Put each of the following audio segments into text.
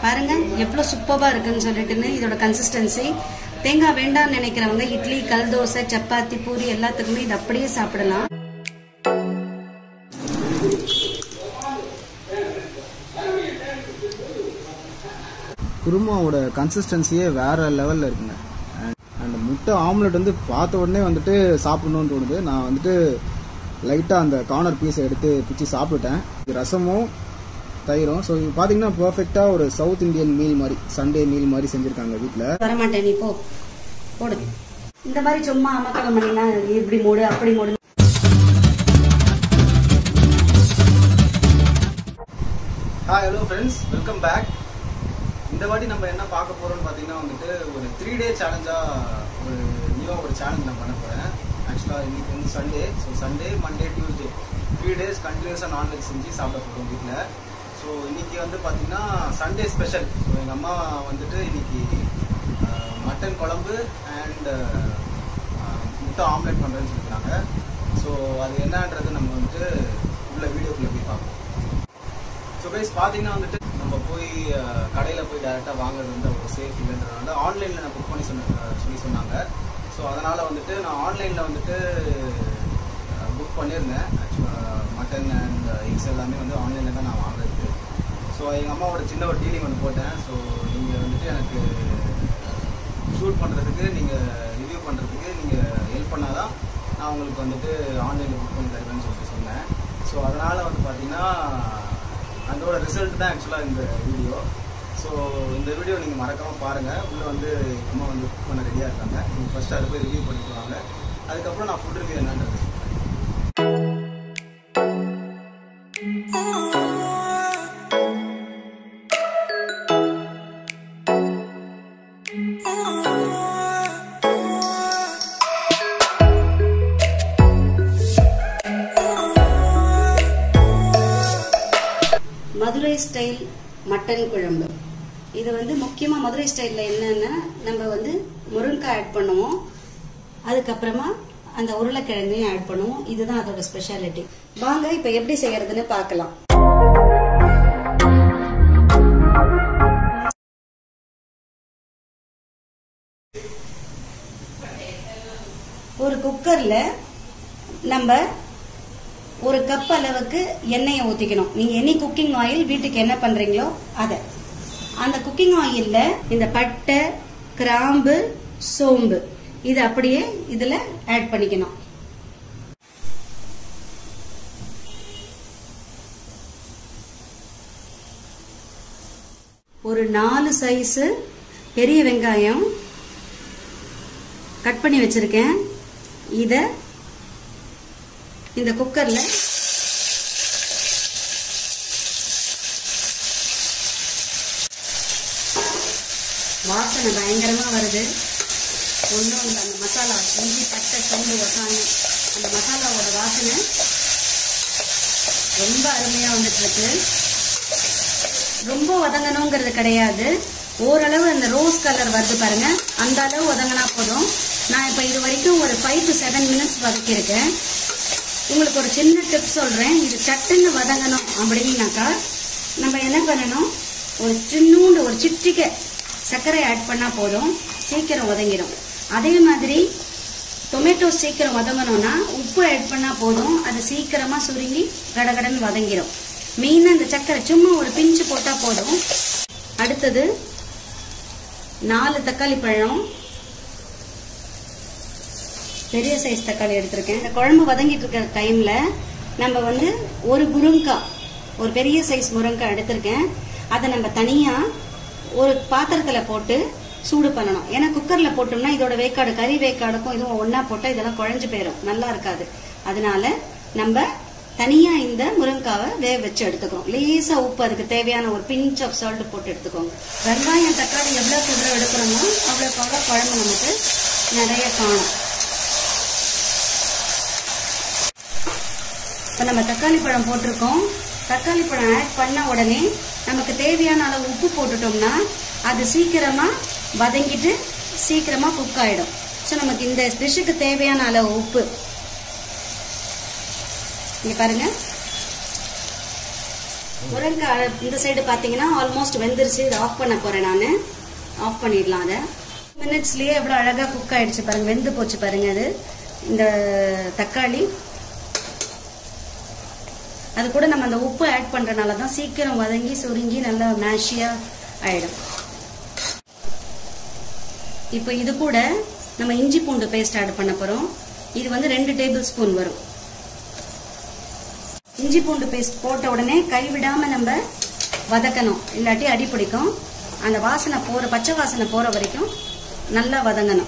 பாருங்க எவ்வளோ சூப்பராக இருக்குன்னு சொல்லிட்டுன்னு இதோட கன்சிஸ்டன்சி தேங்காய் வேண்டாம்னு நினைக்கிறவங்க இட்லி கல் தோசை சப்பாத்தி பூரி எல்லாத்துக்குமே இது அப்படியே சாப்பிடலாம் குருமாவோட கன்சிஸ்டன்சியே வேற லெவல்ல இருக்குங்க அந்த முட்டை ஆம்லெட் வந்து பார்த்த உடனே வந்துட்டு சாப்பிடணும்னு தோணுது நான் வந்துட்டு லைட்டாக அந்த கார்னர் பீஸை எடுத்து பிச்சு சாப்பிட்டுட்டேன் இது ரசமும் தயிரும் ஸோ இது பார்த்தீங்கன்னா பர்ஃபெக்டாக ஒரு சவுத் இந்தியன் மீல் மாதிரி சண்டே மீல் மாதிரி செஞ்சுருக்காங்க வீட்டில் வரமாட்டேன் நீ போ போடு இந்த மாதிரி சும்மா அமக்கலம் பண்ணினா இப்படி மூடு அப்படி மூடு hi hello friends welcome back இந்த வாட்டி நம்ம என்ன பார்க்க போறோம்னு பார்த்தீங்கன்னா வந்துட்டு ஒரு த்ரீ டே சேலஞ்சாக ஒரு நியூவாக ஒரு சேலஞ்ச் நான் பண்ண போகிறேன் ஆக்சுவலாக இன்னைக்கு வந்து Sunday so Sunday Monday Tuesday three days கண்டினியூஸாக நான்வெஜ் செஞ்சு சாப்பிட போகிறோம் வீட்டில் ஸோ இன்னைக்கு வந்து பார்த்தீங்கன்னா சண்டே ஸ்பெஷல் ஸோ எங்கள் அம்மா வந்துட்டு இன்னைக்கு மட்டன் குழம்பு அண்ட் முட்டை ஆம்லெட் பண்ணுறேன்னு சொல்லியிருக்காங்க ஸோ அது என்னன்றது நம்ம வந்துட்டு உள்ள வீடியோக்குள்ளே போய் பார்ப்போம் ஸோ கைஸ் பார்த்தீங்கன்னா வந்துட்டு நம்ம போய் கடையில் போய் டேரெக்டாக வாங்குறது வந்து அவ்வளோ சேஃப் இல்லைன்றதுனால ஆன்லைனில் நான் புக் பண்ணி சொன்ன அஹ் சொல்லி சொன்னாங்க ஸோ அதனால் வந்துட்டு நான் ஆன்லைனில் வந்துட்டு புக் பண்ணியிருந்தேன் ஆக்சுவலாக மட்டன் அண்ட் எக்ஸ் எல்லாமே வந்து ஆன்லைனில் தான் நான் வாங்குறது ஸோ எங்கள் அம்மாவோட சின்ன ஒரு டீலிங் ஒன்று போட்டேன் ஸோ நீங்கள் வந்துட்டு எனக்கு ஷூட் பண்ணுறதுக்கு நீங்கள் ரிவ்யூ பண்ணுறதுக்கு நீங்கள் ஹெல்ப் பண்ணாதான் நான் உங்களுக்கு வந்துட்டு ஆன்லைனில் புக் பண்ணி தருவேன்னு சொல்லிட்டு சொன்னேன் ஸோ அதனால் வந்து பார்த்தீங்கன்னா அதோட ரிசல்ட் தான் ஆக்சுவலாக இந்த வீடியோ ஸோ இந்த வீடியோ நீங்கள் மறக்காமல் பாருங்கள் உள்ளே வந்து எங்க அம்மா வந்து புக் பண்ண ரெடியாக இருக்காங்க நீங்கள் ஃபஸ்ட்டு அதை போய் ரிவ்யூ பண்ணிட்டு வாங்க அதுக்கப்புறம் நான் ஃபுட் ரிவ்யூ என்னன்றது சொல்றேன். மதுரை ஸ்டைல் மட்டன் குழம்பு இது வந்து முக்கியமாக மதுரை ஸ்டைலில் என்னன்னா நம்ம வந்து முருங்கைக்காய் ஆட் பண்ணுவோம் அதுக்கப்புறமா அந்த உருளைக்கிழங்கையும் ஆட் பண்ணுவோம் இதுதான் அதோட ஸ்பெஷாலிட்டி வாங்க இப்போ எப்படி செய்யறதுன்னு பார்க்கலாம் ஒரு குக்கர்ல நம்ம ஒரு கப் அளவுக்கு எண்ணெயை ஊற்றிக்கணும் நீங்கள் எனி குக்கிங் ஆயில் வீட்டுக்கு என்ன பண்ணுறீங்களோ அதை அந்த குக்கிங் ஆயில்ல இந்த பட்டை கிராம்பு சோம்பு இது அப்படியே இதில் ஆட் பண்ணிக்கணும் ஒரு நாலு சைஸு பெரிய வெங்காயம் கட் பண்ணி வச்சிருக்கேன் இதை இந்த குக்கர்ல வாசனை பயங்கரமா வருது ஒன்றும் இல்லை அந்த மசாலா இஞ்சி பட்டை சோம்பு வசாயம் அந்த மசாலாவோட வாசனை ரொம்ப அருமையா வந்துட்டு இருக்கு ரொம்ப வதங்கணுங்கிறது கிடையாது ஓரளவு அந்த ரோஸ் கலர் வருது பாருங்க அந்த அளவு வதங்கினா போதும் நான் இப்போ இது வரைக்கும் ஒரு ஃபைவ் டு செவன் மினிட்ஸ் வதக்கியிருக்கேன் உங்களுக்கு ஒரு சின்ன டிப் சொல்கிறேன் இது சட்டுன்னு வதங்கணும் அப்படின்னாக்கா நம்ம என்ன பண்ணணும் ஒரு சின்னூண்டு ஒரு சிட்டிக்கை சர்க்கரை ஆட் பண்ணால் போதும் சீக்கிரம் வதங்கிடும் அதே மாதிரி டொமேட்டோ சீக்கிரம் வதங்கணும்னா உப்பு ஆட் பண்ணால் போதும் அது சீக்கிரமாக சுருங்கி கடகடன்னு வதங்கிடும் மெயினாக இந்த சர்க்கரை சும்மா ஒரு பிஞ்சு போட்டால் போதும் அடுத்தது நாலு தக்காளி பழம் பெரிய சைஸ் தக்காளி எடுத்திருக்கேன் இந்த குழம்பு வதங்கிட்டு இருக்கிற டைம்ல நம்ம வந்து ஒரு முருங்காய் ஒரு பெரிய சைஸ் முருங்காய் எடுத்திருக்கேன் அதை நம்ம தனியா ஒரு பாத்திரத்துல போட்டு சூடு பண்ணணும் ஏன்னா குக்கர்ல போட்டோம்னா இதோட வேக்காடு கறி வேக்காடுக்கும் இதுவும் ஒண்ணா போட்டா இதெல்லாம் குழஞ்சு போயிடும் நல்லா இருக்காது அதனால நம்ம தனியா இந்த முருங்காவை வேக வச்சு எடுத்துக்கிறோம் லேசா உப்பு அதுக்கு தேவையான ஒரு பிஞ்ச் ஆஃப் சால்ட் போட்டு எடுத்துக்கோங்க வெங்காயம் தக்காளி எவ்வளவு குதிரை எடுக்கிறோமோ அவ்வளோக்கு அவ்வளோ குழம்பு நமக்கு நிறைய காணும் இப்போ நம்ம தக்காளி பழம் போட்டிருக்கோம் தக்காளி பழம் ஆட் பண்ண உடனே நமக்கு தேவையான அளவு உப்பு போட்டுட்டோம்னா அது சீக்கிரமா வதங்கிட்டு சீக்கிரமா குக் ஆயிடும் ஸோ நமக்கு இந்த டிஷ்ஷுக்கு தேவையான அளவு உப்பு இங்க பாருங்க முருங்கைக்காய் இந்த சைடு பார்த்தீங்கன்னா ஆல்மோஸ்ட் வெந்துருச்சு இதை ஆஃப் பண்ண போறேன் நான் ஆஃப் பண்ணிடலாம் அதை மினிட்ஸ்லயே எவ்வளோ அழகாக குக் ஆயிடுச்சு பாருங்க வெந்து போச்சு பாருங்க அது இந்த தக்காளி அது கூட நம்ம அந்த உப்பு ஆட் பண்றதுனால தான் சீக்கிரம் வதங்கி சுருங்கி நல்லா மேஷியா ஆயிடும் இப்போ இது கூட நம்ம இஞ்சி பூண்டு பேஸ்ட் ஆட் பண்ண போறோம் இது வந்து ரெண்டு டேபிள் ஸ்பூன் வரும் இஞ்சி பூண்டு பேஸ்ட் போட்ட உடனே கைவிடாம நம்ம வதக்கணும் இல்லாட்டி அடி பிடிக்கும் அந்த வாசனை போற பச்சை வாசனை போற வரைக்கும் நல்லா வதங்கணும்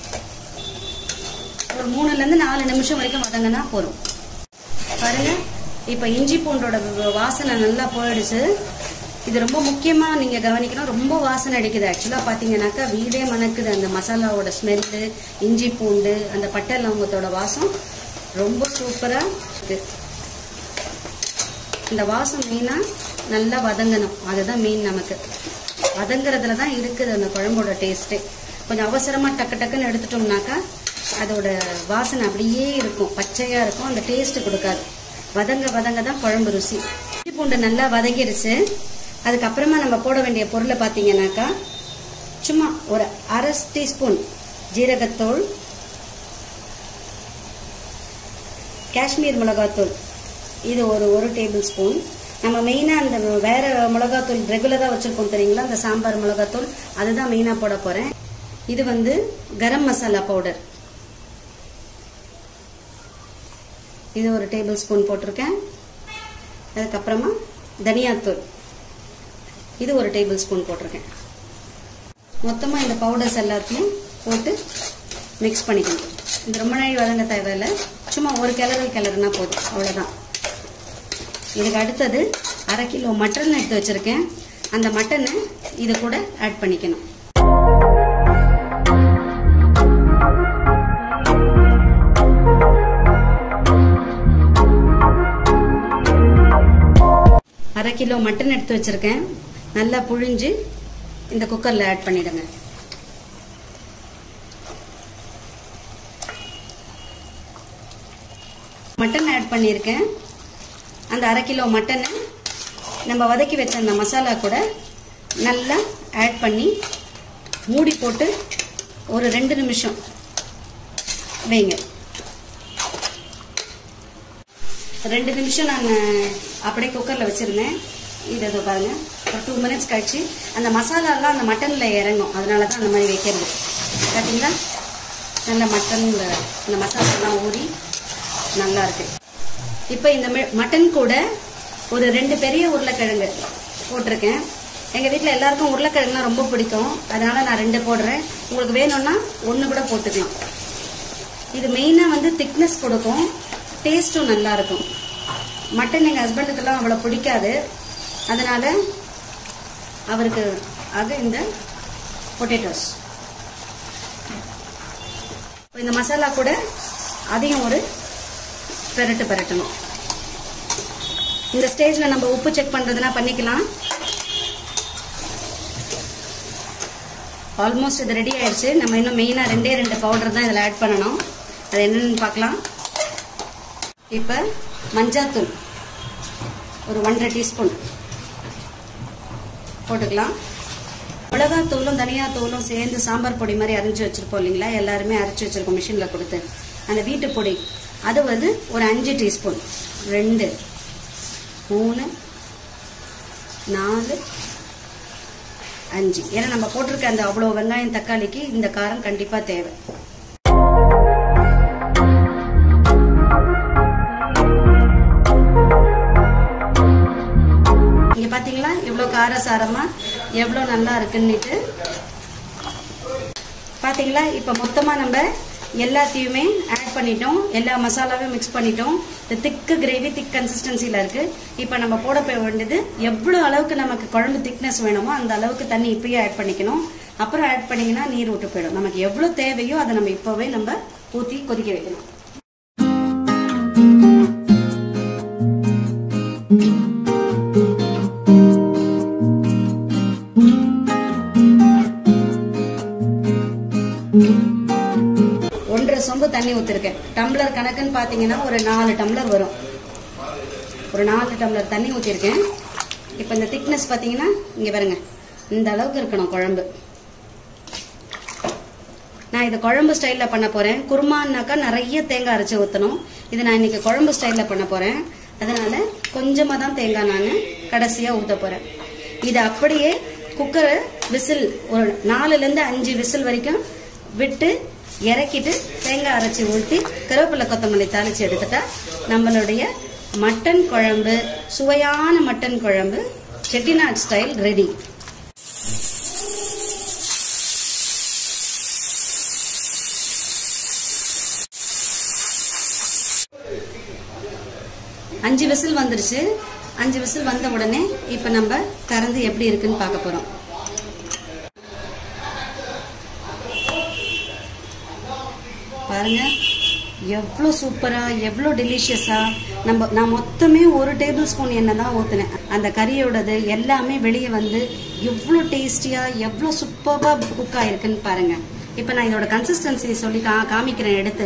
ஒரு மூணுல இருந்து நாலு நிமிஷம் வரைக்கும் வதங்கினா போதும் பாருங்க இப்ப இஞ்சி பூண்டோட வ- வாசனை நல்லா போயிடுச்சு இது ரொம்ப முக்கியமா நீங்க கவனிக்கணும் ரொம்ப வாசனை அடிக்குது ஆக்சுவலா பாத்தீங்கன்னாக்கா வீடே மணக்குது அந்த மசாலாவோட ஸ்மெல்லு இஞ்சி பூண்டு அந்த பட்டை லவங்கத்தோட வாசம் ரொம்ப சூப்பரா இருக்கு இந்த வாசம் மெயினா நல்லா வதங்கணும் அதுதான் மெயின் நமக்கு வதங்குறதுல தான் இருக்குது அந்த குழம்போட டேஸ்ட்டே கொஞ்சம் அவசரமா டக்கு டக்குன்னு எடுத்துட்டோம்னாக்கா அதோட வாசனை அப்படியே இருக்கும் பச்சையா இருக்கும் அந்த டேஸ்ட் கொடுக்காது வதங்க வதங்க தான் குழம்பு ருசி இஞ்சி பூண்டு நல்லா வதங்கிருச்சு அதுக்கப்புறமா நம்ம போட வேண்டிய பொருளை பார்த்தீங்கன்னாக்கா சும்மா ஒரு அரை டீஸ்பூன் ஜீரகத்தூள் காஷ்மீர் மிளகாத்தூள் இது ஒரு ஒரு டேபிள் ஸ்பூன் நம்ம மெயினாக அந்த வேற மிளகாத்தூள் ரெகுலராக வச்சுருக்கோம் தெரியுங்களா அந்த சாம்பார் மிளகாத்தூள் அதுதான் மெயினாக போட போகிறேன் இது வந்து கரம் மசாலா பவுடர் இது ஒரு டேபிள் ஸ்பூன் போட்டிருக்கேன் அதுக்கப்புறமா தனியாத்தூள் இது ஒரு டேபிள் ஸ்பூன் போட்டிருக்கேன் மொத்தமாக இந்த பவுடர்ஸ் எல்லாத்தையும் போட்டு மிக்ஸ் பண்ணிக்கணும் இது ரொம்ப நாள் வதங்க தேவையில்லை சும்மா ஒரு கிளறல் கிளறுனா போதும் அவ்வளோதான் இதுக்கு அடுத்தது அரை கிலோ மட்டன் எடுத்து வச்சிருக்கேன் அந்த மட்டனை இது கூட ஆட் பண்ணிக்கணும் அரை கிலோ மட்டன் எடுத்து வச்சிருக்கேன் நல்லா புழிஞ்சு இந்த குக்கர்ல ஆட் பண்ணிடுங்க மட்டன் ஆட் பண்ணியிருக்கேன் அந்த அரை கிலோ மட்டனை நம்ம வதக்கி வச்ச அந்த மசாலா கூட நல்லா ஆட் பண்ணி மூடி போட்டு ஒரு ரெண்டு நிமிஷம் வைங்க ரெண்டு நிமிஷம் நான் அப்படியே குக்கரில் வச்சுருந்தேன் இது இதோ பாருங்க ஒரு டூ மினிட்ஸ் கழிச்சு அந்த மசாலாலாம் அந்த மட்டனில் இறங்கும் அதனால தான் அந்த மாதிரி வைக்கிறது பார்த்தீங்களா நல்ல மட்டனில் அந்த மசாலாலாம் ஊறி நல்லா இருக்கு இப்போ இந்த மி- மட்டன் கூட ஒரு ரெண்டு பெரிய உருளைக்கிழங்கு போட்டிருக்கேன் எங்கள் வீட்டில் எல்லாருக்கும் உருளைக்கிழங்குனா ரொம்ப பிடிக்கும் அதனால நான் ரெண்டு போடுறேன் உங்களுக்கு வேணும்னா ஒன்று கூட போட்டுக்கலாம் இது மெயினாக வந்து திக்னஸ் கொடுக்கும் டேஸ்ட்டும் நல்லா இருக்கும் மட்டன் எங்கள் ஹஸ்பண்டுக்கெல்லாம் அவ்வளோ பிடிக்காது அதனால அவருக்கு ஆக இந்த பொட்டேட்டோஸ் இந்த மசாலா கூட அதையும் ஒரு பெரட்டு பெரட்டணும் இந்த ஸ்டேஜில் நம்ம உப்பு செக் பண்ணுறதுனா பண்ணிக்கலாம் ஆல்மோஸ்ட் இது ரெடி ஆயிடுச்சு நம்ம இன்னும் மெயினாக ரெண்டே ரெண்டு பவுடர் தான் இதில் ஆட் பண்ணணும் அது என்னன்னு பார்க்கலாம் இப்போ மஞ்சாத்தூள் ஒரு ஒன்றரை டீஸ்பூன் போட்டுக்கலாம் மிளகாத்தூளும் தனியாத்தூளும் சேர்ந்து சாம்பார் பொடி மாதிரி அரைஞ்சி வச்சிருப்போம் இல்லைங்களா எல்லாருமே அரைச்சி வச்சிருக்கோம் மிஷினில் கொடுத்து அந்த வீட்டு பொடி அது வந்து ஒரு அஞ்சு டீஸ்பூன் ரெண்டு மூணு நாலு அஞ்சு ஏன்னா நம்ம போட்டிருக்க அந்த அவ்வளோ வெங்காயம் தக்காளிக்கு இந்த காரம் கண்டிப்பாக தேவை இங்க பாத்தீங்களா எவ்வளோ காரசாரமா எவ்வளோ நல்லா இருக்குன்னுட்டு பாத்தீங்களா இப்போ மொத்தமா நம்ம எல்லாத்தையுமே ஆட் பண்ணிட்டோம் எல்லா மசாலாவையும் மிக்ஸ் பண்ணிட்டோம் இந்த திக்கு கிரேவி திக் கன்சிஸ்டன்சியில் இருக்கு இப்போ நம்ம போட போக வேண்டியது எவ்வளோ அளவுக்கு நமக்கு குழம்பு திக்னஸ் வேணுமோ அந்த அளவுக்கு தண்ணி இப்பயே ஆட் பண்ணிக்கணும் அப்புறம் ஆட் பண்ணீங்கன்னா நீர் விட்டு போயிடும் நமக்கு எவ்வளோ தேவையோ அதை நம்ம இப்போவே நம்ம ஊற்றி கொதிக்க வைக்கணும் ஒன்றரை சொம்பு தண்ணி ஊற்றிருக்கேன் டம்ளர் கணக்குன்னு பார்த்தீங்கன்னா ஒரு நாலு டம்ளர் வரும் ஒரு நாலு டம்ளர் தண்ணி ஊற்றிருக்கேன் இப்போ இந்த திக்னஸ் பார்த்தீங்கன்னா இங்கே பாருங்க இந்த அளவுக்கு இருக்கணும் குழம்பு நான் இதை குழம்பு ஸ்டைலில் பண்ண போகிறேன் குருமான்னாக்கா நிறைய தேங்காய் அரைச்சி ஊற்றணும் இது நான் இன்னைக்கு குழம்பு ஸ்டைலில் பண்ண போகிறேன் அதனால கொஞ்சமாக தான் தேங்காய் நான் கடைசியாக ஊற்ற போகிறேன் இதை அப்படியே குக்கரை விசில் ஒரு நாலுலேருந்து அஞ்சு விசில் வரைக்கும் விட்டு இறக்கிட்டு தேங்காய் அரைச்சி ஊற்றி கருவேப்பிலை கொத்தமல்லி தாளித்து எடுத்துட்டா நம்மளுடைய மட்டன் குழம்பு சுவையான மட்டன் குழம்பு செட்டிநாட் ஸ்டைல் ரெடி அஞ்சு விசில் வந்துருச்சு அஞ்சு விசில் வந்த உடனே இப்போ நம்ம திறந்து எப்படி இருக்குன்னு பார்க்க போகிறோம் பாருங்க எவ்வளோ சூப்பராக எவ்வளோ டெலிஷியஸாக நம்ம நான் மொத்தமே ஒரு டேபிள் ஸ்பூன் எண்ணெய் தான் ஊற்றினேன் அந்த கறியோடது எல்லாமே வெளியே வந்து எவ்வளோ டேஸ்டியாக எவ்வளோ சூப்பராக குக் ஆயிருக்குன்னு பாருங்க இப்போ நான் இதோட கன்சிஸ்டன்சி சொல்லி கா காமிக்கிறேன் எடுத்து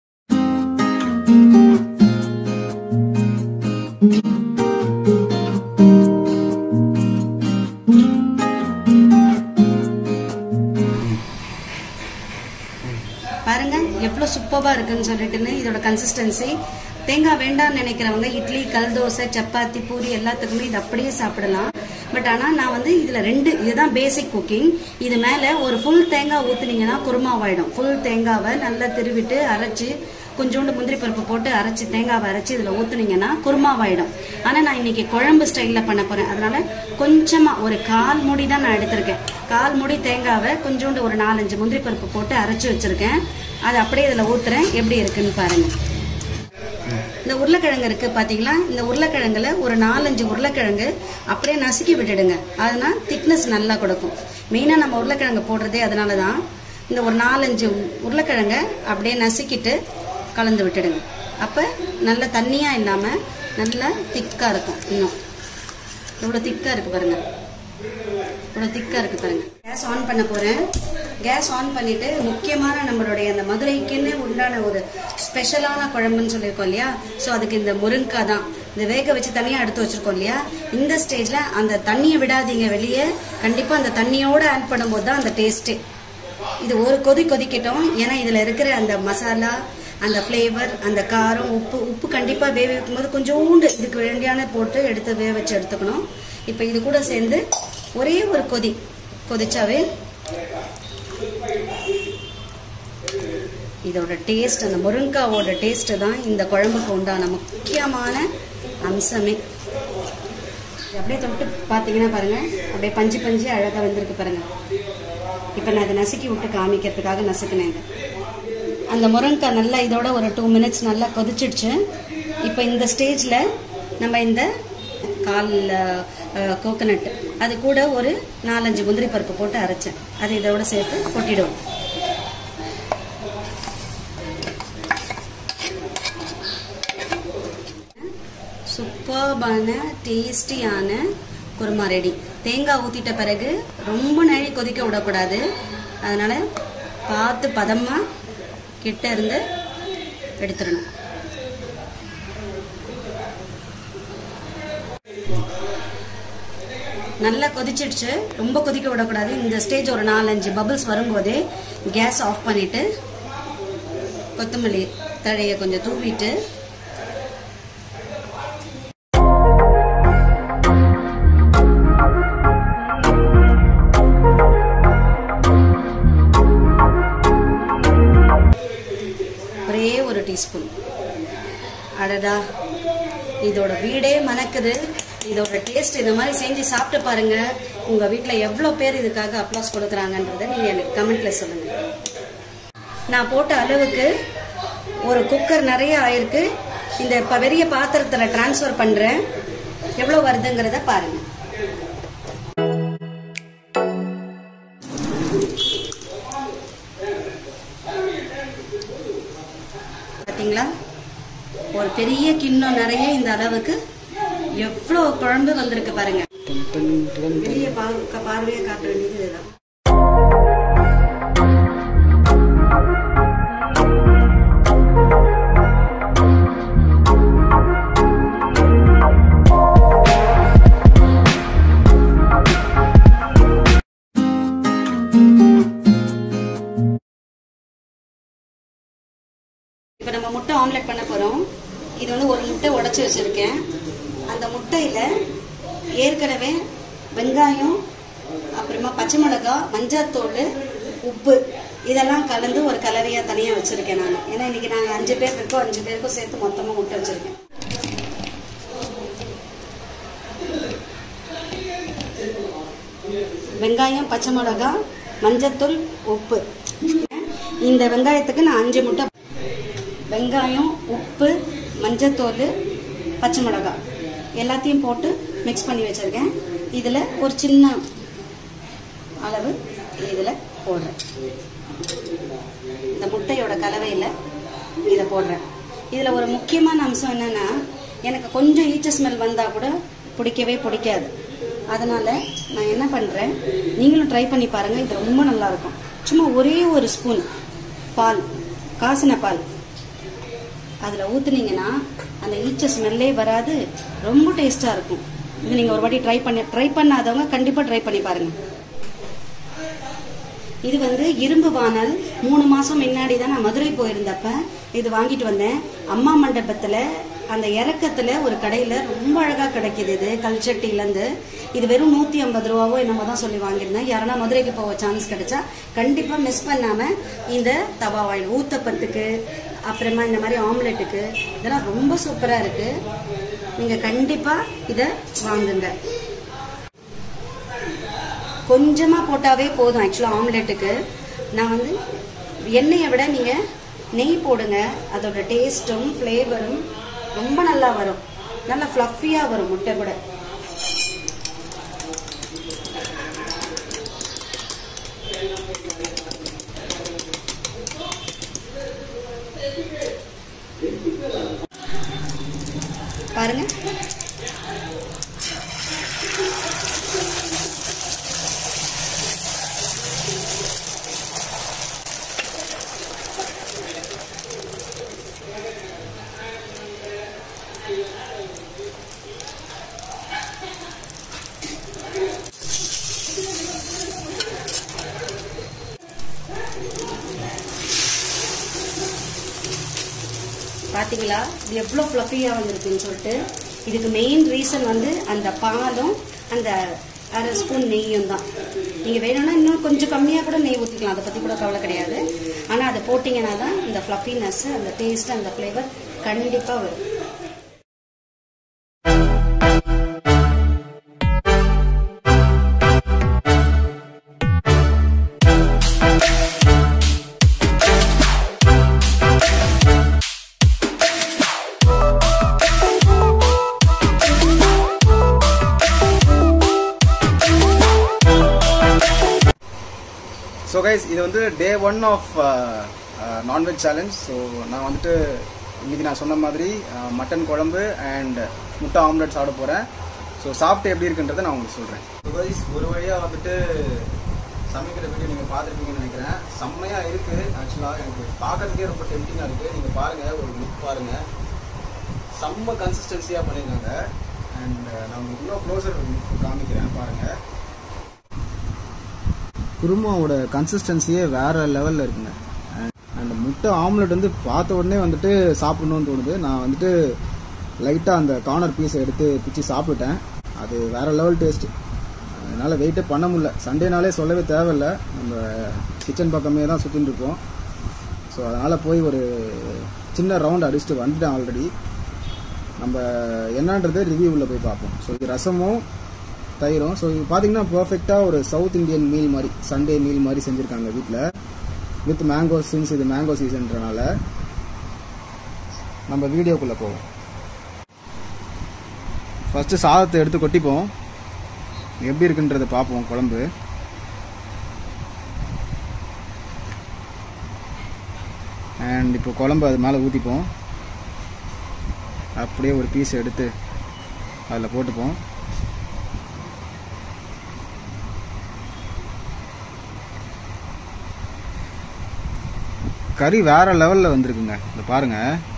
பாருங்க எவ்வளோ சூப்பராக இருக்குன்னு சொல்லிட்டுன்னு இதோட கன்சிஸ்டன்சி தேங்காய் வேண்டாம்னு நினைக்கிறவங்க இட்லி கல் தோசை சப்பாத்தி பூரி எல்லாத்துக்குமே இது அப்படியே சாப்பிடலாம் பட் ஆனால் நான் வந்து இதில் ரெண்டு இதுதான் பேசிக் குக்கிங் இது மேலே ஒரு ஃபுல் தேங்காய் ஊற்றுனீங்கன்னா குருமாவாயிடும் ஃபுல் தேங்காவை நல்லா திருவிட்டு அரைச்சி கொஞ்சோண்டு முந்திரி பருப்பு போட்டு அரைச்சி தேங்காவை அரைச்சி இதில் ஊற்றுனீங்கன்னா குருமாவாயிடும் ஆனால் நான் இன்னைக்கு குழம்பு ஸ்டைலில் பண்ண போகிறேன் அதனால கொஞ்சமாக ஒரு கால் மூடி தான் நான் எடுத்திருக்கேன் கால் மூடி தேங்காவை கொஞ்சோண்டு ஒரு நாலஞ்சு முந்திரி பருப்பு போட்டு அரைச்சி வச்சிருக்கேன் அதை அப்படியே இதில் ஊற்றுறேன் எப்படி இருக்குன்னு பாருங்க இந்த உருளைக்கிழங்கு இருக்கு பாத்தீங்களா இந்த உருளைக்கிழங்குல ஒரு நாலஞ்சு உருளைக்கிழங்கு அப்படியே நசுக்கி விட்டுடுங்க அதனால் திக்னஸ் நல்லா கொடுக்கும் மெயினாக நம்ம உருளைக்கிழங்கு போடுறதே அதனால தான் இந்த ஒரு நாலஞ்சு உருளைக்கிழங்கை அப்படியே நசுக்கிட்டு கலந்து விட்டுடுங்க அப்போ நல்ல தண்ணியாக இல்லாமல் நல்லா திக்காக இருக்கும் இன்னும் இவ்வளோ திக்காக இருக்கு பாருங்க இவ்வளோ திக்காக இருக்கு பாருங்க கேஸ் ஆன் பண்ண போகிறேன் கேஸ் ஆன் பண்ணிட்டு முக்கியமான நம்மளுடைய அந்த மதுரைக்குன்னு உண்டான ஒரு ஸ்பெஷலான குழம்புன்னு சொல்லியிருக்கோம் இல்லையா ஸோ அதுக்கு இந்த முருங்காய் தான் இந்த வேக வச்சு தனியாக எடுத்து வச்சிருக்கோம் இல்லையா இந்த ஸ்டேஜில் அந்த தண்ணியை விடாதீங்க வெளியே கண்டிப்பாக அந்த தண்ணியோடு ஆட் பண்ணும்போது தான் அந்த டேஸ்ட்டு இது ஒரு கொதி கொதிக்கட்டும் ஏன்னா இதில் இருக்கிற அந்த மசாலா அந்த ஃப்ளேவர் அந்த காரம் உப்பு உப்பு கண்டிப்பாக வேக வைக்கும் போது கொஞ்சோண்டு இதுக்கு வேண்டியான போட்டு எடுத்து வேக வச்சு எடுத்துக்கணும் இப்போ இது கூட சேர்ந்து ஒரே ஒரு கொதி கொதிச்சாவே இதோட டேஸ்ட் அந்த முருங்காவோட டேஸ்ட்டு தான் இந்த குழம்புக்கு உண்டான முக்கியமான அம்சமே இது அப்படியே தொட்டு பார்த்தீங்கன்னா பாருங்க அப்படியே பஞ்சு பஞ்சு அழகாக வந்திருக்கு பாருங்க இப்போ நான் இதை நசுக்கி விட்டு காமிக்கிறதுக்காக நசுக்கினேன் இது அந்த முருங்கைக்காய் நல்லா இதோட ஒரு டூ மினிட்ஸ் நல்லா கொதிச்சிடுச்சு இப்போ இந்த ஸ்டேஜில் நம்ம இந்த கால் கோகனட் அது கூட ஒரு நாலஞ்சு முந்திரி பருப்பு போட்டு அரைச்சேன் அது இதோட சேர்த்து கொட்டிடுவோம் சூப்பர்பான டேஸ்டியான குருமா ரெடி தேங்காய் ஊற்றிட்ட பிறகு ரொம்ப நேழி கொதிக்க விடக்கூடாது அதனால் பார்த்து பதமாக கிட்ட இருந்து எடுத்துடணும் நல்லா கொதிச்சிடுச்சு ரொம்ப கொதிக்க விடக்கூடாது இந்த ஸ்டேஜ் ஒரு நாலஞ்சு பபிள்ஸ் வரும்போதே கேஸ் ஆஃப் பண்ணிட்டு கொத்தமல்லி தழையை கொஞ்சம் தூவிட்டு ஒரே ஒரு டீஸ்பூன் அடடா இதோட வீடே மணக்குது இதோட டேஸ்ட் இந்த மாதிரி செஞ்சு சாப்பிட்டு பாருங்க உங்க வீட்டில் எவ்வளோ பேர் இதுக்காக அப்ளாஸ் கொடுக்குறாங்கன்றதை நீங்க எனக்கு கமெண்ட்ல சொல்லுங்க நான் போட்ட அளவுக்கு ஒரு குக்கர் நிறைய ஆயிருக்கு இந்த ப- பெரிய பாத்திரத்தில் டிரான்ஸ்ஃபர் பண்றேன் எவ்வளோ வருதுங்கிறத பாருங்க பாத்தீங்களா ஒரு பெரிய கிண்ணம் நிறைய இந்த அளவுக்கு எவ்வளோ குழம்பு வந்திருக்கு பாருங்க வெளியே பார்வையை காட்ட வேண்டியது இதுதான் உடைச்சி வச்சுருக்கேன் அந்த முட்டையில் ஏற்கனவே வெங்காயம் அப்புறமா பச்சை மிளகாய் மஞ்சத்தூள் உப்பு இதெல்லாம் கலந்து ஒரு கலவையாக தனியாக வச்சுருக்கேன் நான் ஏன்னா இன்றைக்கி நாங்கள் அஞ்சு பேர் இருக்கோம் அஞ்சு பேருக்கும் சேர்த்து மொத்தமாக முட்டை வச்சுருக்கேன் வெங்காயம் பச்சை மிளகாய் மஞ்சத்தூள் உப்பு இந்த வெங்காயத்துக்கு நான் அஞ்சு முட்டை வெங்காயம் உப்பு மஞ்சத்தூள் பச்சை மிளகாய் எல்லாத்தையும் போட்டு மிக்ஸ் பண்ணி வச்சுருக்கேன் இதில் ஒரு சின்ன அளவு இதில் போடுறேன் இந்த முட்டையோட கலவையில் இதை போடுறேன் இதில் ஒரு முக்கியமான அம்சம் என்னென்னா எனக்கு கொஞ்சம் ஈச்ச ஸ்மெல் வந்தால் கூட பிடிக்கவே பிடிக்காது அதனால் நான் என்ன பண்ணுறேன் நீங்களும் ட்ரை பண்ணி பாருங்கள் இது ரொம்ப நல்லாயிருக்கும் சும்மா ஒரே ஒரு ஸ்பூன் பால் காசின பால் அதில் ஊற்றுனீங்கன்னா அந்த ஈச்ச ஸ்மெல்லே வராது ரொம்ப டேஸ்ட்டாக இருக்கும் இது நீங்கள் ஒரு வாட்டி ட்ரை பண்ணி ட்ரை பண்ணாதவங்க கண்டிப்பாக ட்ரை பண்ணி பாருங்கள் இது வந்து இரும்பு வானல் மூணு மாதம் முன்னாடி தான் நான் மதுரை போயிருந்தப்ப இது வாங்கிட்டு வந்தேன் அம்மா மண்டபத்தில் அந்த இறக்கத்தில் ஒரு கடையில் ரொம்ப அழகாக கிடைக்கிது இது கல்ச்சட்டிலேருந்து இது வெறும் நூற்றி ஐம்பது ரூபாவோ என்னமோ தான் சொல்லி வாங்கியிருந்தேன் யாரனா மதுரைக்கு போக சான்ஸ் கிடைச்சா கண்டிப்பாக மிஸ் பண்ணாமல் இந்த தவா ஆயில் ஊத்தப்பத்துக்கு அப்புறமா இந்த மாதிரி ஆம்லெட்டுக்கு இதெல்லாம் ரொம்ப சூப்பராக இருக்குது நீங்கள் கண்டிப்பாக இதை வாங்குங்க கொஞ்சமாக போட்டாவே போதும் ஆக்சுவலாக ஆம்லெட்டுக்கு நான் வந்து எண்ணெயை விட நீங்கள் நெய் போடுங்க அதோட டேஸ்ட்டும் ஃப்ளேவரும் ரொம்ப நல்லா வரும் நல்லா ஃப்ளஃபியாக வரும் முட்டை கூட பாருங்க பார்த்தீங்களா இது எவ்வளோ ஃப்ளஃபியாக வந்திருக்குன்னு சொல்லிட்டு இதுக்கு மெயின் ரீசன் வந்து அந்த பாலும் அந்த அரை ஸ்பூன் நெய்யும் தான் நீங்கள் வேணும்னா இன்னும் கொஞ்சம் கம்மியாக கூட நெய் ஊற்றிக்கலாம் அதை பற்றி கூட கவலை கிடையாது ஆனால் அதை போட்டிங்கன்னா தான் இந்த ஃப்ளஃபினஸ் அந்த டேஸ்ட் அந்த ஃப்ளேவர் கண்டிப்பாக வரும் ஸோ கைஸ் இது வந்து day one of non veg challenge so நான் வந்துட்டு இன்னைக்கு நான் சொன்ன மாதிரி மட்டன் குழம்பு அண்ட் முட்டை ஆம்லெட் சாப்பிட போகிறேன் ஸோ சாப்பிட்டு எப்படி இருக்குன்றதை நான் உங்களுக்கு சொல்கிறேன் கைஸ் ஒரு வழியாக வந்துட்டு சமைக்கிற வீடியோ நீங்கள் பார்த்துருப்பீங்கன்னு நினைக்கிறேன் செம்மையாக இருக்குது ஆக்சுவலாக எனக்கு பார்க்கறதுக்கே ரொம்ப டெம்டிங்காக இருக்குது நீங்கள் பாருங்கள் ஒரு லுக் பாருங்கள் செம்ம கன்சிஸ்டன்சியாக பண்ணியிருக்காங்க அண்ட் நான் உங்களுக்கு இன்னும் க்ளோசர் காமிக்கிறேன் பாருங்கள் குருமாவோட கன்சிஸ்டன்சியே வேற லெவலில் இருக்குங்க அந்த முட்டை ஆம்லெட் வந்து பார்த்த உடனே வந்துட்டு சாப்பிடணும்னு தோணுது நான் வந்துட்டு லைட்டாக அந்த கார்னர் பீஸை எடுத்து பிச்சு சாப்பிட்டுட்டேன் அது வேற லெவல் டேஸ்ட் என்னால் வெயிட்டே பண்ண முடியல சண்டேனாலே சொல்லவே தேவையில்ல நம்ம கிச்சன் பக்கமே தான் சுற்றின்னு இருக்கோம் ஸோ அதனால் போய் ஒரு சின்ன ரவுண்ட் அடிச்சுட்டு வந்துட்டேன் ஆல்ரெடி நம்ம என்னன்றது ரிவ்யூவில் போய் பார்ப்போம் ஸோ இது ரசமும் தயிரும் ஸோ இது பார்த்தீங்கன்னா பர்ஃபெக்டாக ஒரு சவுத் இந்தியன் மீல் மாதிரி சண்டே மீல் மாதிரி செஞ்சுருக்காங்க வீட்டில் வித் மேங்கோ சின்ஸ் இது மேங்கோ சீசன்றனால நம்ம வீடியோக்குள்ளே போவோம் ஃபஸ்ட்டு சாதத்தை எடுத்து கொட்டிப்போம் எப்படி இருக்குன்றதை பார்ப்போம் குழம்பு அண்ட் இப்போ குழம்பு அது மேலே ஊற்றிப்போம் அப்படியே ஒரு பீஸ் எடுத்து அதில் போட்டுப்போம் கறி வேற லெவலில் வந்திருக்குங்க இந்த பாருங்க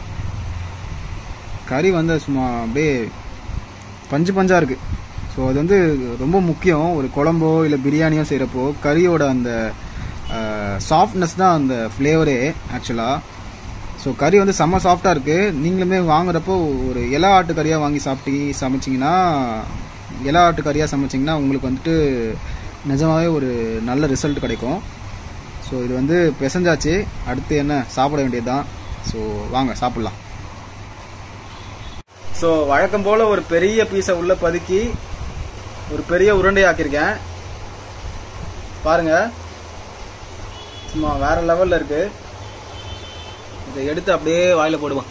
கறி வந்து சும்மா அப்படியே பஞ்சு பஞ்சா இருக்கு ஸோ அது வந்து ரொம்ப முக்கியம் ஒரு குழம்போ இல்லை பிரியாணியோ செய்கிறப்போ கறியோட அந்த சாஃப்ட்னஸ் தான் அந்த ஃப்ளேவரே ஆக்சுவலாக ஸோ கறி வந்து செம்ம சாஃப்டாக இருக்குது நீங்களுமே வாங்குறப்போ ஒரு இலா ஆட்டு கறியாக வாங்கி சாப்பிட்டு சமைச்சிங்கன்னா இலா ஆட்டு கறியாக சமைச்சிங்கன்னா உங்களுக்கு வந்துட்டு நிஜமாவே ஒரு நல்ல ரிசல்ட் கிடைக்கும் ஸோ இது வந்து பிசைஞ்சாச்சு அடுத்து என்ன சாப்பிட வேண்டியது தான் ஸோ வாங்க சாப்பிட்லாம் ஸோ வழக்கம் போல் ஒரு பெரிய பீஸை உள்ளே பதுக்கி ஒரு பெரிய உருண்டை ஆக்கியிருக்கேன் பாருங்க சும்மா வேற லெவலில் இருக்கு இதை எடுத்து அப்படியே வாயில போடுவோம்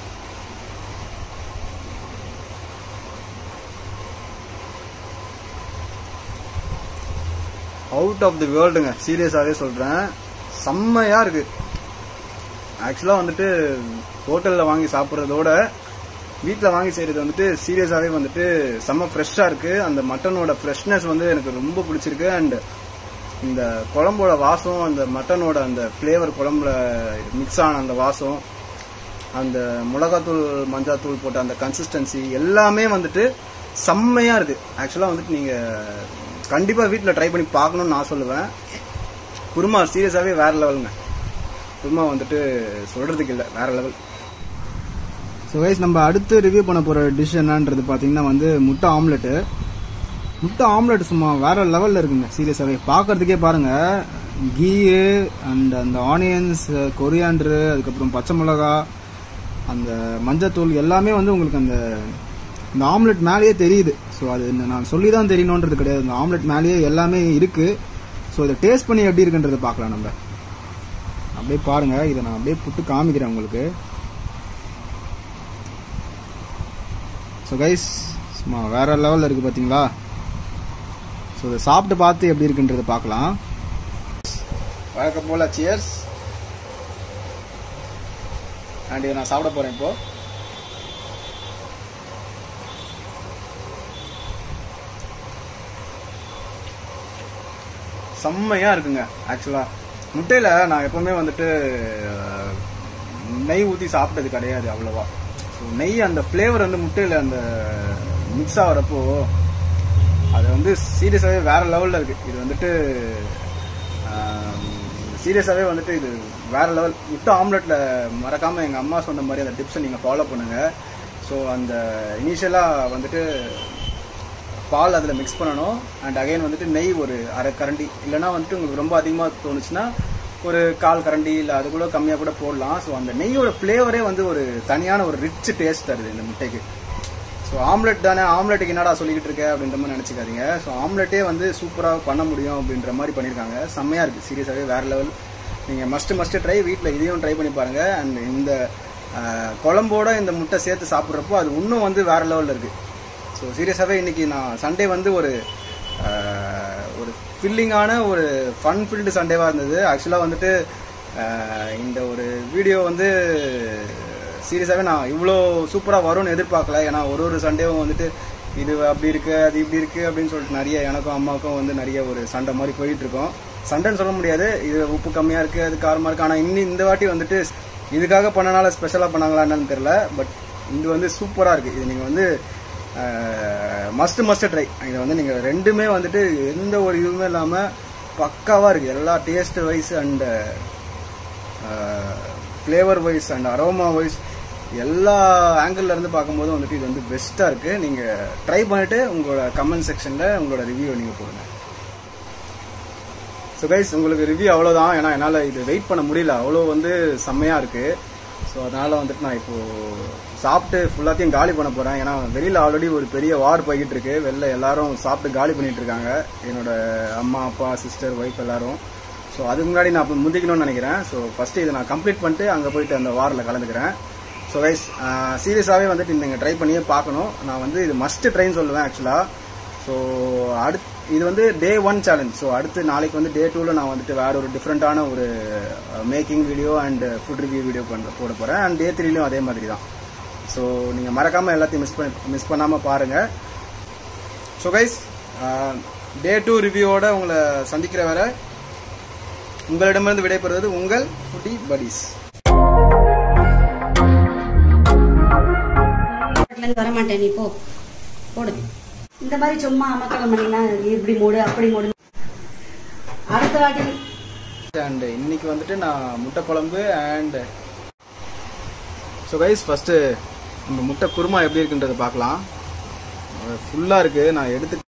அவுட் ஆஃப் தி வேர்ல்டுங்க சீரியஸாகவே சொல்கிறேன் செம்மையாக இருக்கு ஆக்சுவலாக வந்துட்டு ஹோட்டலில் வாங்கி சாப்பிட்றதோட வீட்டில் வாங்கி செய்கிறது வந்துட்டு சீரியஸாகவே வந்துட்டு செம்ம ஃப்ரெஷ்ஷாக இருக்குது அந்த மட்டனோட ஃப்ரெஷ்னஸ் வந்து எனக்கு ரொம்ப பிடிச்சிருக்கு அண்ட் இந்த குழம்போட வாசம் அந்த மட்டனோட அந்த ஃப்ளேவர் குழம்புல மிக்ஸ் ஆன அந்த வாசம் அந்த மிளகாத்தூள் மஞ்சாத்தூள் போட்ட அந்த கன்சிஸ்டன்சி எல்லாமே வந்துட்டு செம்மையாக இருக்குது ஆக்சுவலாக வந்துட்டு நீங்கள் கண்டிப்பாக வீட்டில் ட்ரை பண்ணி பார்க்கணும்னு நான் சொல்லுவேன் குருமா சீரியஸாகவே வேற லெவலுங்க குருமா வந்துட்டு சொல்கிறதுக்கு இல்லை வேற லெவல் ஸோ கைஸ் நம்ம அடுத்து ரிவ்யூ பண்ண போகிற டிஷ் என்னன்றது பார்த்தீங்கன்னா வந்து முட்டை ஆம்லெட்டு முட்டை ஆம்லெட் சும்மா வேற லெவலில் இருக்குங்க சீரியஸாகவே பார்க்கறதுக்கே பாருங்க கீ அண்ட் அந்த ஆனியன்ஸ் கொரியாண்டரு அதுக்கப்புறம் பச்சை மிளகா அந்த மஞ்சத்தூள் எல்லாமே வந்து உங்களுக்கு அந்த இந்த ஆம்லெட் மேலேயே தெரியுது ஸோ அது நான் சொல்லி தான் தெரியணுன்றது கிடையாது இந்த ஆம்லெட் மேலேயே எல்லாமே இருக்கு ஸோ இதை டேஸ்ட் பண்ணி எப்படி இருக்குன்றதை பார்க்கலாம் நம்ம அப்படியே பாருங்க இதை நான் அப்படியே புட்டு காமிக்கிறேன் உங்களுக்கு ஸோ கைஸ் சும்மா வேற லெவலில் இருக்குது பார்த்தீங்களா ஸோ இதை சாப்பிட்டு பார்த்து எப்படி இருக்குன்றதை பார்க்கலாம் வழக்கம் போல சியர்ஸ் அண்ட் இதை நான் சாப்பிட போகிறேன் இப்போ செம்மையாக இருக்குங்க ஆக்சுவலாக முட்டையில் நான் எப்பவுமே வந்துட்டு அஹ், நெய் ஊற்றி சாப்பிட்டது கிடையாது அவ்வளோவா ஸோ நெய் அந்த ஃப்ளேவர் வந்து முட்டையில் அந்த மிக்ஸ் ஆகிறப்போ அது வந்து சீரியஸாகவே வேற லெவலில் இருக்கு இது வந்துட்டு சீரியஸாகவே வந்துட்டு இது வேற லெவல் முட்டை ஆம்லெட்ல மறக்காம எங்கள் அம்மா சொன்ன மாதிரி அந்த டிப்ஸை நீங்கள் ஃபாலோ பண்ணுங்க ஸோ அந்த இனிஷியலாக வந்துட்டு பால் அதில் மிக்ஸ் பண்ணணும் அண்ட் அகைன் வந்துட்டு நெய் ஒரு அரை கரண்டி இல்லைனா வந்துட்டு உங்களுக்கு ரொம்ப அதிகமாக தோணுச்சுன்னா ஒரு கால் கரண்டி இல்லை அது கூட கம்மியாக கூட போடலாம் ஸோ அந்த நெய்யோட ஃப்ளேவரே வந்து ஒரு தனியான ஒரு ரிச் டேஸ்ட் தருது இந்த முட்டைக்கு ஸோ ஆம்லெட் தானே ஆம்லெட்டுக்கு என்னடா சொல்லிக்கிட்டு இருக்க அப்படின்ற மாதிரி நினச்சிக்காதீங்க ஸோ ஆம்லெட்டே வந்து சூப்பராக பண்ண முடியும் அப்படின்ற மாதிரி பண்ணியிருக்காங்க செம்மையாக இருக்குது சீரியஸாகவே வேறு லெவல் நீங்கள் மஸ்ட்டு மஸ்ட்டு ட்ரை வீட்டில் இதையும் ட்ரை பண்ணி பாருங்கள் அண்ட் இந்த ஆஹ், குழம்போட இந்த முட்டை சேர்த்து சாப்பிட்றப்போ அது இன்னும் வந்து வேறு லெவலில் இருக்குது ஸோ சீரியஸாகவே இன்னைக்கு நான் சண்டே வந்து ஒரு ஆஹ், ஒரு ஃபில்லிங்கான ஒரு ஃபன் ஃபில்டு சண்டேவாக இருந்தது ஆக்சுவலாக வந்துட்டு ஆஹ், இந்த ஒரு வீடியோ வந்து சீரியஸாகவே நான் இவ்வளோ சூப்பராக வரும்னு எதிர்பார்க்கல ஏன்னா ஒரு ஒரு சண்டேவும் வந்துட்டு இது அப்படி இருக்கு அது இப்படி இருக்கு அப்படின்னு சொல்லிட்டு நிறைய எனக்கும் அம்மாவுக்கும் வந்து நிறைய ஒரு சண்டை மாதிரி போயிட்டு இருக்கோம் சண்டைன்னு சொல்ல முடியாது இது உப்பு கம்மியாக இருக்கு அது காரமாக இருக்கு ஆனால் இன்னி இந்த வாட்டி வந்துட்டு இதுக்காக பண்ணனால ஸ்பெஷலாக பண்ணாங்களா என்னன்னு தெரியல பட் இது வந்து சூப்பராக இருக்கு இது நீங்கள் வந்து மஸ்ட் மஸ்ட் ட்ரை இதை வந்து நீங்கள் ரெண்டுமே வந்துட்டு எந்த ஒரு இதுவுமே இல்லாமல் பக்காவாக இருக்குது எல்லா taste wise and flavour wise and aroma wise எல்லா ஆங்கிள் இருந்து பார்க்கும்போது வந்துட்டு இது வந்து பெஸ்ட்டாக இருக்குது நீங்கள் ட்ரை பண்ணிட்டு உங்களோட கமெண்ட் செக்ஷனில் உங்களோட ரிவ்யூ நீங்கள் போடுங்க ஸோ கைஸ் உங்களுக்கு ரிவ்யூ அவ்வளோதான் ஏன்னா என்னால் இது வெயிட் பண்ண முடியல அவ்வளோ வந்து செம்மையாக இருக்குது ஸோ அதனால் வந்துட்டு நான் இப்போது சாப்பிட்டு ஃபுல்லாத்தையும் காலி பண்ண போகிறேன் ஏன்னா வெளியில் ஆல்ரெடி ஒரு பெரிய வார் போய்கிட்டு இருக்கு வெளில எல்லாரும் சாப்பிட்டு காலி பண்ணிட்டு இருக்காங்க என்னோட அம்மா அப்பா சிஸ்டர் ஒய்ஃப் எல்லாரும் ஸோ அதுக்கு முன்னாடி நான் இப்போ முந்திக்கணும்னு நினைக்கிறேன் ஸோ ஃபஸ்ட்டு இதை நான் கம்ப்ளீட் பண்ணிட்டு அங்கே போயிட்டு அந்த வாரில் கலந்துக்கிறேன் ஸோ கைஸ் சீரியஸாகவே வந்துட்டு நீங்கள் ட்ரை பண்ணியே பார்க்கணும் நான் வந்து இது மஸ்ட் ட்ரைன்னு சொல்லுவேன் ஆக்சுவலாக ஸோ அடுத் இது வந்து டே ஒன் சேலஞ்ச் ஸோ அடுத்து நாளைக்கு வந்து டே டூவில் நான் வந்துட்டு வேற ஒரு டிஃப்ரெண்ட்டான ஒரு making video and food review video பண்ண போட போகிறேன் அண்ட் டே த்ரீலையும் அதே மாதிரி தான் ஸோ நீங்கள் மறக்காமல் எல்லாத்தையும் மிஸ் பண்ணி மிஸ் பண்ணாமல் பாருங்கள் ஸோ கைஸ் டே டூ ரிவ்யூவோட உங்களை சந்திக்கிற வரை உங்களிடமிருந்து விடைபெறுவது உங்கள் ஃபுட்டி buddies இருந்து வர மாட்டேன் நீ போ போடு இந்த மாதிரி சும்மா அமக்கலம் பண்ணினா இப்படி மூடு அப்படி மூடு அடுத்த வாட்டி அண்ட் இன்னைக்கு வந்துட்டு நான் முட்டை குழம்பு அண்ட் ஸோ கைஸ் ஃபஸ்ட்டு நம்ம முட்டை குருமா எப்படி இருக்குன்றதை பார்க்கலாம் ஃபுல்லாக இருக்குது நான் எடுத்து